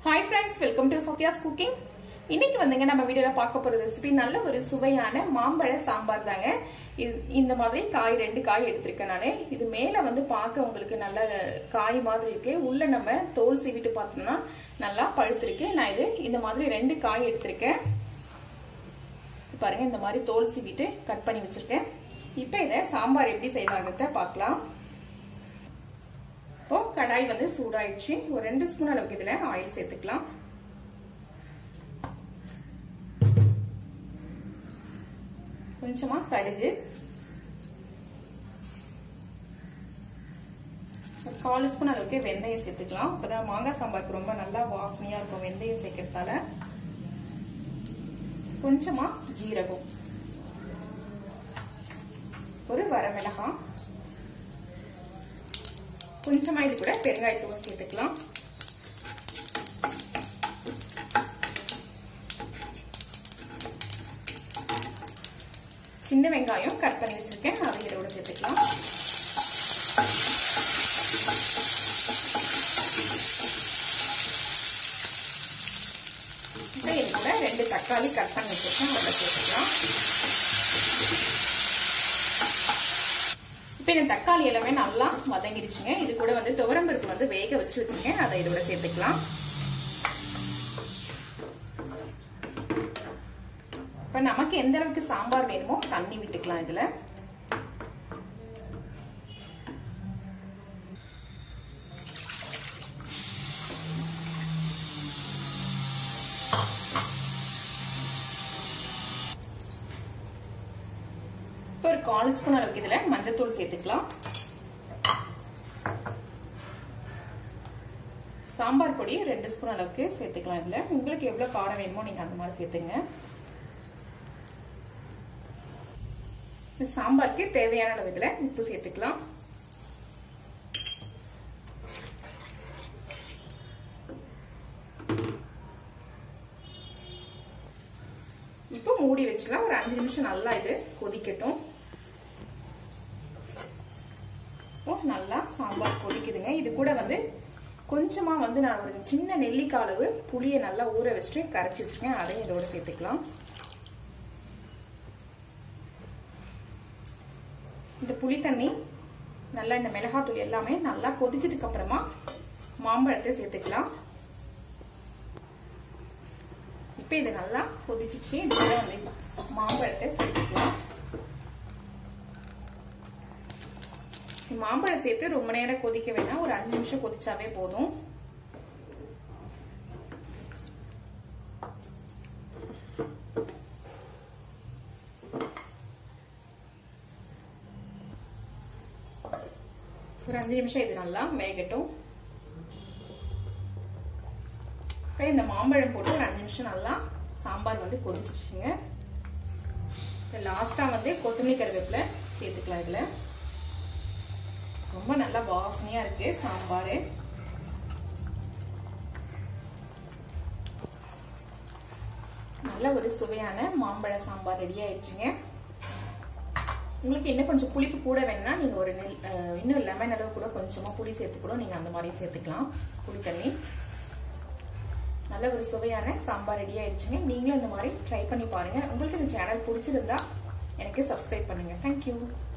hi friends welcome to Sathya's cooking இன்னைக்கு வந்துங்க நம்ம வீடியோல பார்க்க போற ரெசிபி நல்ல ஒரு சுவையான மாம்பழ சாம்பார் தாங்க இது இந்த மாதிரி காய் ரெண்டு காய் எடுத்திருக்கேன் நானு இது மேல வந்து பார்க்க உங்களுக்கு நல்ல காய் மாதிரி இருக்கு உள்ள நம்ம தோல் சீவிட்டு பார்த்தோம்னா நல்லா பழுத்திருக்கு நான் இது இந்த மாதிரி ரெண்டு காய் எடுத்திருக்கேன் பாருங்க இந்த மாதிரி தோல் சீவிட்டு கட் பண்ணி வச்சிருக்கேன் இப்போ இதை சாம்பார் எப்படி செய்யலாங்கிறத பார்க்கலாம் இப்போ கடாய் வந்து சூடாயிடுச்சு ஒரு ரெண்டு ஸ்பூன் அளவுக்கு இதுல ஆயில் சேர்த்துக்கலாம் கொஞ்சமா கடுகு ஒரு கால் ஸ்பூன் அளவுக்கு வெந்தயம் சேர்த்துக்கலாம் அப்பதான் மாங்காய் சாம்பாருக்கு ரொம்ப நல்லா வாசனையா இருக்கும் வெந்தயம் சேர்க்கறதால கொஞ்சமா ஜீரகம் ஒரு வரமிளகாய் கொஞ்சமா இது கூட பெருங்காயத்தூள் சேர்த்துக்கலாம் சின்ன வெங்காயம் கட் பண்ணி வச்சிருக்கேன் அதை இதோட சேர்த்துக்கலாம் இப்போ இது கூட ரெண்டு தக்காளி கட் பண்ணி வச்சிருக்கேன் அதை சேர்த்துக்கலாம் இப்போ இந்த தக்காளி எல்லாமே நல்லா வதங்கிடுச்சுங்க இது கூட வந்து துவரம்பருப்பு வந்து வேக வச்சு வச்சிருக்கேன் அதை இதோட சேர்த்துக்கலாம் இப்ப நமக்கு எந்த அளவுக்கு சாம்பார் வேணுமோ தண்ணி விட்டுக்கலாம் இதுல இப்போ ஒரு கால் ஸ்பூன் அளவுக்கு இதுல மஞ்சத்தூள் சேர்த்துக்கலாம் சாம்பார் பொடி ரெண்டு ஸ்பூன் அளவுக்கு சேர்த்துக்கலாம் இதுல உங்களுக்கு எவ்வளவு காரம் வேணுமோ நீங்க அந்த மாதிரி சேர்த்துங்க சாம்பாருக்கு தேவையான அளவு இதுல உப்பு சேர்த்துக்கலாம் இப்போ மூடி வச்சுக்கலாம் ஒரு அஞ்சு நிமிஷம் நல்லா இது கொதிக்கட்டும் நல்லா சாம்பார் கொதிக்குதுங்க இது கூட வந்து கொஞ்சமா வந்து நான் ஒரு சின்ன நெல்லிக்காய் அளவு புளியை நல்லா ஊற வச்சுட்டு கரைச்சி வச்சிருக்கேன் அதையும் இதோட சேர்த்துக்கலாம் இந்த புளி தண்ணி நல்லா இந்த மிளகாத்தூள் எல்லாமே நல்லா கொதிச்சதுக்கு அப்புறமா மாம்பழத்தை சேர்த்துக்கலாம் இப்ப இது நல்லா கொதிச்சிச்சு இதுல வந்து மாம்பழத்தை சேர்த்துக்கலாம் மாம்பழம் சேர்த்து ரொம்ப நேரம் கொதிக்க வேணாம் ஒரு அஞ்சு நிமிஷம் கொதிச்சாவே போதும் ஒரு அஞ்சு நிமிஷம் இது நல்லா வேகட்டும் இப்போ இந்த மாம்பழம் போட்டு ஒரு அஞ்சு நிமிஷம் நல்லா சாம்பார் வந்து கொதிச்சிச்சுங்க இப்போ லாஸ்ட்டாக வந்து கொத்தமல்லி கருவேப்பிலை சேர்த்துக்கலாம் இதில் ரொம்ப நல்லா வாசனையாக இருக்கு சாம்பார் நல்ல ஒரு சுவையான மாம்பழ சாம்பார் ரெடி ஆயிடுச்சுங்க உங்களுக்கு இன்னும் கொஞ்சம் புளிப்பு கூட வேணும்னா நீங்க ஒரு நெல் இன்னும் லெமன் அளவு கூட கொஞ்சமா புளி சேர்த்து கூட நீங்க அந்த மாதிரி சேர்த்துக்கலாம் புளி தண்ணி நல்ல ஒரு சுவையான சாம்பார் ரெடி ஆயிடுச்சுங்க நீங்களும் இந்த மாதிரி ட்ரை பண்ணி பாருங்க உங்களுக்கு இந்த சேனல் பிடிச்சிருந்தா எனக்கு சப்ஸ்கிரைப் பண்ணுங்க தேங்க்யூ